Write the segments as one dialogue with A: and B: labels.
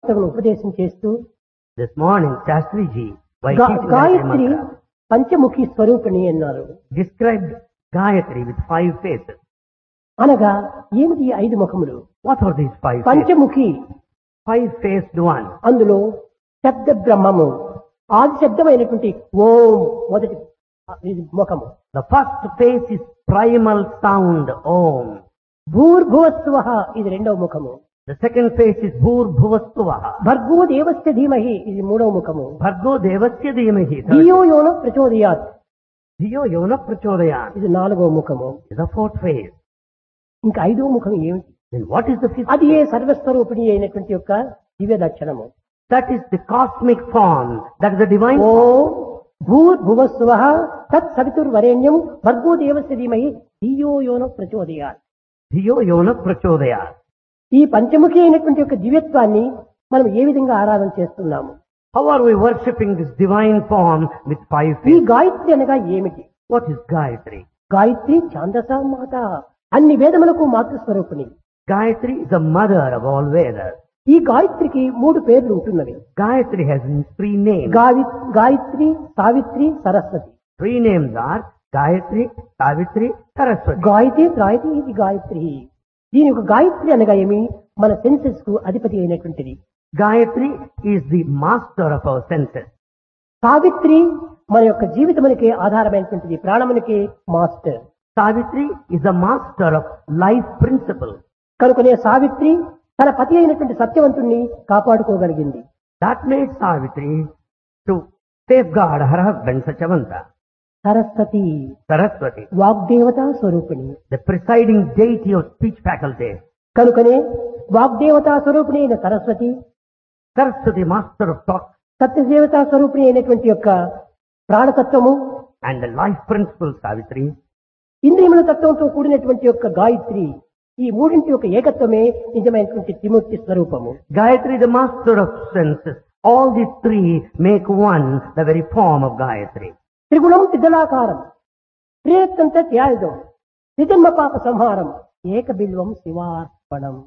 A: తమను ఉపదేశం చేస్తూ
B: This morning, Shastriji, while
A: గా-
B: teaching Gayatri
A: Gayatri
B: Mantra,
A: Panchamukhi స్వరూపిణి అన్నారు
B: described Gayatri with five faces.
A: అనగా ఏమిటి ఈ ఐదు ముఖములు
B: What are these five faces?
A: Panchamukhi
B: Five-faced one.
A: అందులో శబ్ద బ్రహ్మము ఆది శబ్దమైనటువంటి ఓం మొదటి ఇది ముఖము
B: The first face is primal sound, Om.
A: భూర్భువస్వ ఇది రెండవ ముఖము
B: The second face is Bhur Bhuvastvaha.
A: భర్గో దేవస్య ధీమహి ఇది మూడవ ముఖము
B: Bhargo Devasya Dhimahi. Third,
A: ధియో యోన ప్రచోదయాత్
B: Dhiyo Yona Prachodayat
A: ఇది నాలుగవ ముఖము
B: is the fourth face.
A: ఇంకా ఐదవ ముఖం ఏమిటి
B: Then what is the fifth
A: అది ఏ సర్వస్వరూపిణి అయినటువంటి యొక్క దివ్య లక్షణము
B: That is the cosmic form. That is the divine
A: oh
B: form.
A: భూర్భువస్వ తత్ సవితుర్వరేణ్యం భర్గో దేవస్య ధీమహి ధియో యోన ప్రచోదయాత్
B: Dhiyo Yona Prachodayat.
A: ఈ పంచముఖి అయినటువంటి యొక్క దివ్యత్వాన్ని మనం ఏ విధంగా ఆరాధన చేస్తున్నాము
B: How are we worshipping this divine form with five
A: ఈ
B: faces?
A: గాయత్రి అనగా ఏమిటి
B: What is Gayatri?
A: గాయత్రి ఛాందస మాత అన్ని వేదములకు మాతృస్వరూపిణి
B: Gayatri is the mother of all Vedas.
A: ఈ గాయత్రికి మూడు పేర్లు ఉంటున్నవి
B: Gayatri has three names.
A: గావి Gayatri Savitri Saraswati
B: Three names are Gayatri, Savitri, Saraswati.
A: Gayatri త్రాయతి ఇది గాయత్రి దీని యొక్క గాయత్రి అనగా ఏమి మన సెన్సెస్ కు అధిపతి అయినటువంటిది
B: Gayatri is the master of our senses.
A: Savitri మన యొక్క జీవితమునికి ఆధారమైనటువంటిది ప్రాణమునికి master
B: Savitri is the master of life principle.
A: కనుకనే సావిత్రి తన పతి అయినటువంటి సత్యవంతుణ్ణి కాపాడుకోగలిగింది
B: That made Savitri to safeguard her husband Sachavanta.
A: Saraswati
B: Saraswati,
A: వాగ్దేవతా స్వరూపిణి
B: the presiding deity of speech faculty.
A: కనుకనే వాగ్దేవతా స్వరూపిణి అయిన Saraswati
B: Saraswati, master of talk
A: సత్యదేవతా స్వరూపిణి అయినటువంటి యొక్క ప్రాణతత్వము
B: and the life principle Savitri.
A: ఇంద్రియముల తత్వంతో కూడినటువంటి యొక్క గాయత్రి ఈ మూడింటి యొక్క ఏకత్వమే నిజమైనటువంటి త్రిమూర్తి స్వరూపము
B: Gayatri, the master of senses. All these three make one, the very form of Gayatri.
A: త్రిగుణం త్రిదళాకారం త్రిరత్నంత త్యాయుధం త్రిజన్మ పాప సంహారం ఏక బిల్వం శివార్పణం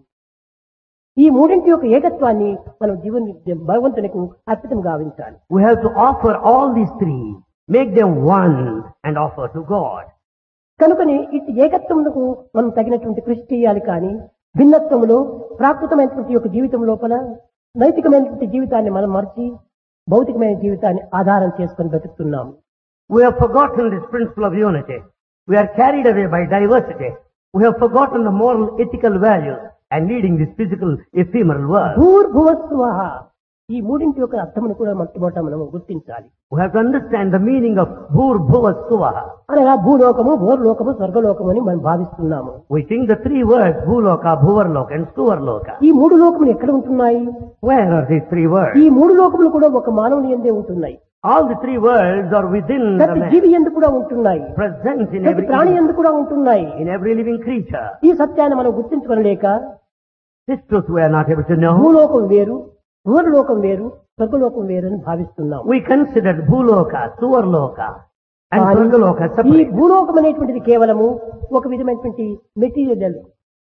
A: ఈ మూడింటి యొక్క ఏకత్వాన్ని మనం జీవని భగవంతునికి అర్పితం గావించాలి
B: We have to offer all these three, make them one and offer to God.
A: కనుకని ఇటు ఏకత్వములకు మనం తగినటువంటి కృషి చేయాలి కానీ భిన్నత్వములో ప్రాకృతమైనటువంటి యొక్క జీవితం లోపల నైతికమైనటువంటి జీవితాన్ని మనం మర్చి భౌతికమైన జీవితాన్ని ఆధారం చేసుకొని బ్రతుకుతున్నాం
B: We have forgotten this principle of unity. We are carried away by diversity. We have forgotten the moral, ethical values and leading this physical, ephemeral world.
A: భూర్భువస్వ ఈ మూడింటి యొక్క అర్థమును కూడా మొట్టమొదట మనం గుర్తించాలి
B: We have to understand the meaning of Bhur Bhuva Suvaha.
A: అనగా భూలోకము భూర్లోకము స్వర్గలోకము అని మనం భావిస్తున్నాము
B: We think the three words, Bhuloka, Bhuvarloka and Suvarloka.
A: ఈ మూడు లోకములు ఎక్కడ ఉంటున్నాయి
B: Where are these three words?
A: ఈ మూడు లోకములు కూడా ఒక మానవుని ఎందే ఉంటున్నాయి
B: All the three words are within the
A: ప్రతి
B: man,
A: జీవి ఎందు కూడా ఉంటున్నాయి
B: present in
A: ప్రతి
B: every,
A: ప్రాణి ఎందు కూడా ఉంటున్నాయి
B: in every living creature.
A: ఈ సత్యాన్ని మనం గుర్తించుకోలేక
B: This truth we are not able to know.
A: భూలోకం వేరు భూరలోకం వేరు స్వర్గలోకం వేరు అని భావిస్తున్నాం
B: We considered Bhuloka, Suvarloka and
A: కానీ
B: Swargaloka
A: ఈ
B: separate.
A: భూలోకం అనేటువంటిది కేవలము ఒక విధమైనటువంటి material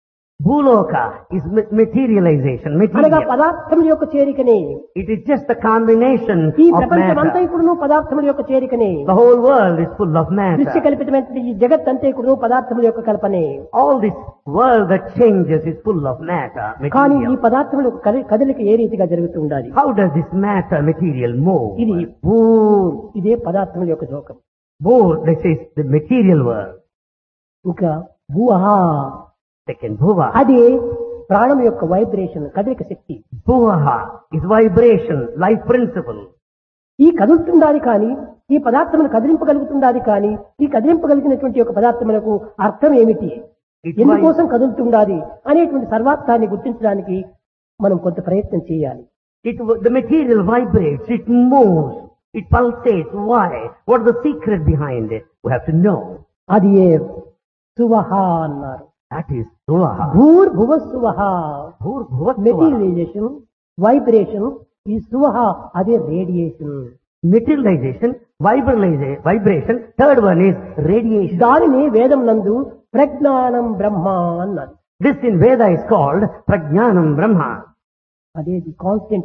B: Bhuloka is ma- materialization,
A: అనగా
B: material.
A: పదార్థముల యొక్క చేరికనే
B: It is just a combination
A: ఈ
B: of
A: ప్రపంచం అంతా
B: matter.
A: ఇప్పుడు పదార్థముల యొక్క చేరికనే
B: The whole world is full of
A: దృశ్య
B: matter.
A: కల్పితమైనటువంటి ఈ జగత్ అంతా ఇప్పుడు పదార్థముల యొక్క కల్పనే
B: All this world that changes is full of matter,
A: కానీ ఈ
B: material.
A: పదార్థముల యొక్క కదలి- కదలిక ఏ రీతిగా జరుగుతూ ఉండాలి
B: How does this matter material move?
A: ఇది భూర్ ఇదే పదార్థముల యొక్క లోకం
B: Bhur, this is the material world.
A: ఇంకా భూహా
B: Second, Bhuva.
A: అది ప్రాణం యొక్క వైబ్రేషన్ కదలిక శక్తి
B: Bhuvaha is vibration, life principle.
A: ఈ కదులుతుండాలి కానీ ఈ పదార్థమును కదిలింపగలుగుతుండాలి కానీ ఈ కదిలింపగలిగినటువంటి యొక్క పదార్థములకు అర్థం ఏమిటి
B: It
A: ఎందుకోసం కదులుతుండాలి అనేటువంటి సర్వార్థాన్ని గుర్తించడానికి మనం కొంత ప్రయత్నం చేయాలి
B: It, the material vibrates, it moves, it pulsates. Why? What is the secret behind it? We have to know.
A: అది ఏ సువహ అన్నారు
B: That is Suvaha.
A: భూర్ భువ సువహ
B: Bhur Bhuva Suvaha.
A: Materialization vibration ఈ సువహ అదే radiation
B: Materialization, vibralization, vibration. Third one is radiation.
A: దానిని వేదం నందు ప్రజ్ఞానం బ్రహ్మ అన్నారు
B: This in Veda is called Prajnanam Brahma.
A: అదే కాన్స్టెంట్